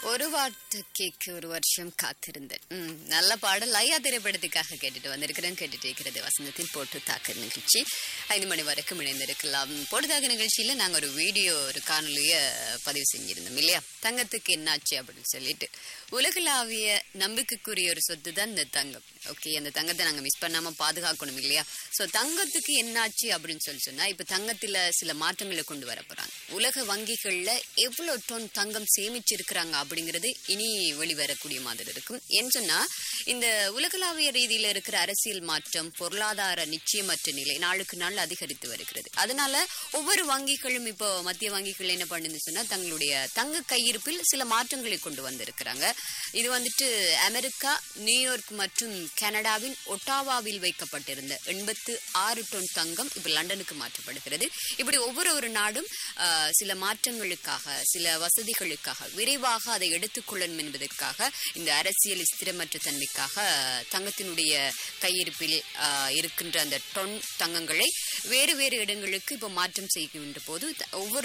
ஒரு வார்த்தைக்கு ஒரு வருஷம் காத்திருந்தேன் ம், நல்ல பாடல் ஐயா திரைப்படத்துக்காக கேட்டுட்டு வந்திருக்கிறேன் கேட்டுட்டு இருக்கிறது வசந்தத்தின் போட்டு தாக்கு நிகழ்ச்சி ஐந்து மணி வரைக்கும் இணைந்திருக்கலாம் போட்டு தாக்கு நிகழ்ச்சியில நாங்க ஒரு வீடியோ ஒரு காணொலிய பதிவு செஞ்சிருந்தோம் இல்லையா தங்கத்துக்கு என்னாச்சு அப்படின்னு சொல்லிட்டு உலகளாவிய நம்பிக்கைக்குரிய ஒரு சொத்து தான் இந்த தங்கம் ஓகே அந்த தங்கத்தை நாங்க மிஸ் பண்ணாம பாதுகாக்கணும் இல்லையா சோ தங்கத்துக்கு என்னாச்சு அப்படின்னு சொல்லி சொன்னா இப்ப தங்கத்துல சில மாற்றங்களை கொண்டு வர போறாங்க உலக வங்கிகள்ல எவ்வளவு டொன் தங்கம் சேமிச்சிருக்கிறாங்க அப்படிங்கிறது இனி வெளிவரக்கூடிய மாதிரி இருக்கும் ஏன்னு சொன்னா இந்த உலகளாவிய ரீதியில இருக்கிற அரசியல் மாற்றம் பொருளாதார நிச்சயமற்ற நிலை நாளுக்கு நாள் அதிகரித்து வருகிறது அதனால ஒவ்வொரு வங்கிகளும் இப்போ மத்திய வங்கிகள் என்ன பண்ணுன்னு சொன்னா தங்களுடைய தங்க கையிருப்பில் சில மாற்றங்களை கொண்டு வந்திருக்கிறாங்க இது வந்துட்டு அமெரிக்கா நியூயார்க் மற்றும் கனடாவின் ஒட்டாவாவில் வைக்கப்பட்டிருந்த எண்பத்து ஆறு டொன் தங்கம் இப்ப லண்டனுக்கு மாற்றப்படுகிறது இப்படி ஒவ்வொரு ஒரு நாடும் ஆஹ், சில மாற்றங்களுக்காக சில வசதிகளுக்காக விரைவாக அதை எடுத்துக்கொள்ளணும் என்பதற்காக இந்த அரசியல் ஸ்திரமற்ற தன்மைக்காக தங்கத்தினுடைய கையிருப்பில் ஆஹ், இருக்கின்ற அந்த டொன் தங்கங்களை வேறு வேறு இடங்களுக்கு இப்போ மாற்றம் செய்கின்ற போது த- ஒவ்வொரு